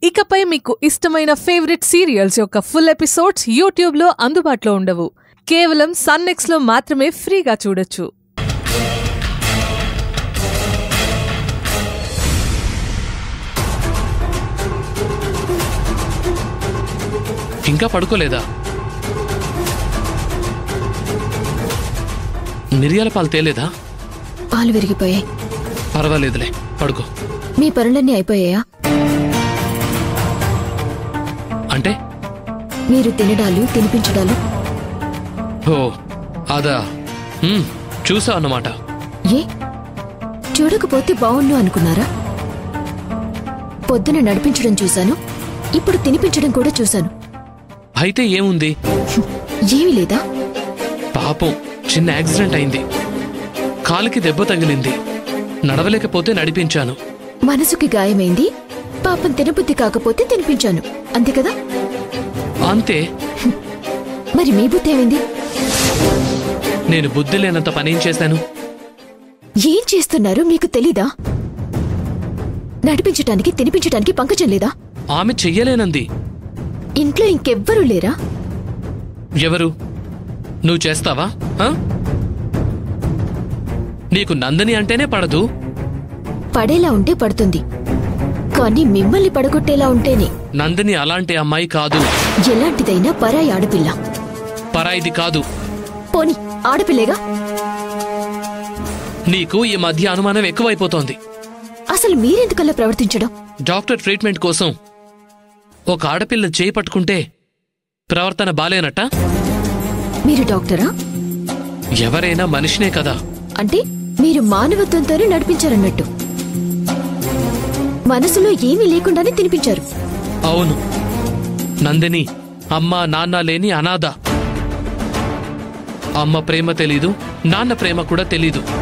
ఇకపై మీకు ఇష్టమైన ఫేవరెట్ సీరియల్స్ యొక్క ఫుల్ ఎపిసోడ్స్ యూట్యూబ్లో అందుబాటులో ఉండవు కేవలం సన్నెక్స్లో మాత్రమే ఫ్రీగా చూడొచ్చు ఇంకా పడుకోలేదా మిరియాల పాలు తేలేదా పాలు విరిగిపోయాయి పర్వాలేదులే పడుకో మీ పనులన్నీ అయిపోయాయా అంటే మీరు తినడాలు తినిపించడాలు ఓ అదా హ్మ్, చూసావు అన్నమాట ఏ చూడకపోతే బావుండు అనుకున్నారా పొద్దున నడిపించడం చూశాను ఇప్పుడు తినిపించడం కూడా చూశాను అయితే ఏముంది ఏమీ లేదా పాపం చిన్న యాక్సిడెంట్ అయింది కాలికి దెబ్బ తగిలింది నడవలేకపోతే నడిపించాను మనసుకి గాయమైంది పాపం తినబుద్ధి కాకపోతే తినిపించాను అంతే కదా అంతే మరి మీ బుద్ధి ఏమైంది నేను బుద్ధి లేనంత పనేం చేశాను ఏం చేస్తున్నారో మీకు తెలీదా నడిపించటానికి తినిపించటానికి పంకజం లేదా ఆమె చెయ్యలేనంది ఇంట్లో ఇంకెవ్వరూ లేరా ఎవరు నువ్వు చేస్తావా ఆ? నీకు నందని అంటేనే పడదు పడేలా ఉంటే పడుతుంది కానీ మిమ్మల్ని పడగొట్టేలా ఉంటేనే నందిని అలాంటి అమ్మాయి కాదు ఎలాంటిదైనా పరాయి ఆడపిల్ల పరాయిది కాదు పోని ఆడపిల్లేగా నీకు ఈ మధ్య అనుమానం ఎక్కువైపోతోంది అసలు మీరెందుకల్లా ప్రవర్తించడం డాక్టర్ ట్రీట్మెంట్ కోసం ఒక ఆడపిల్ల చేయి పట్టుకుంటే ప్రవర్తన బాలేనట్ట మీరు డాక్టరా ఎవరైనా మనిషినే కదా అంటే మీరు మానవత్వంతోనే నడిపించారన్నట్టు మనసులో ఏమీ లేకుండానే తినిపించారు అవును నందిని అమ్మ నాన్న లేని అనాథ అమ్మ ప్రేమ తెలీదు నాన్న ప్రేమ కూడా తెలీదు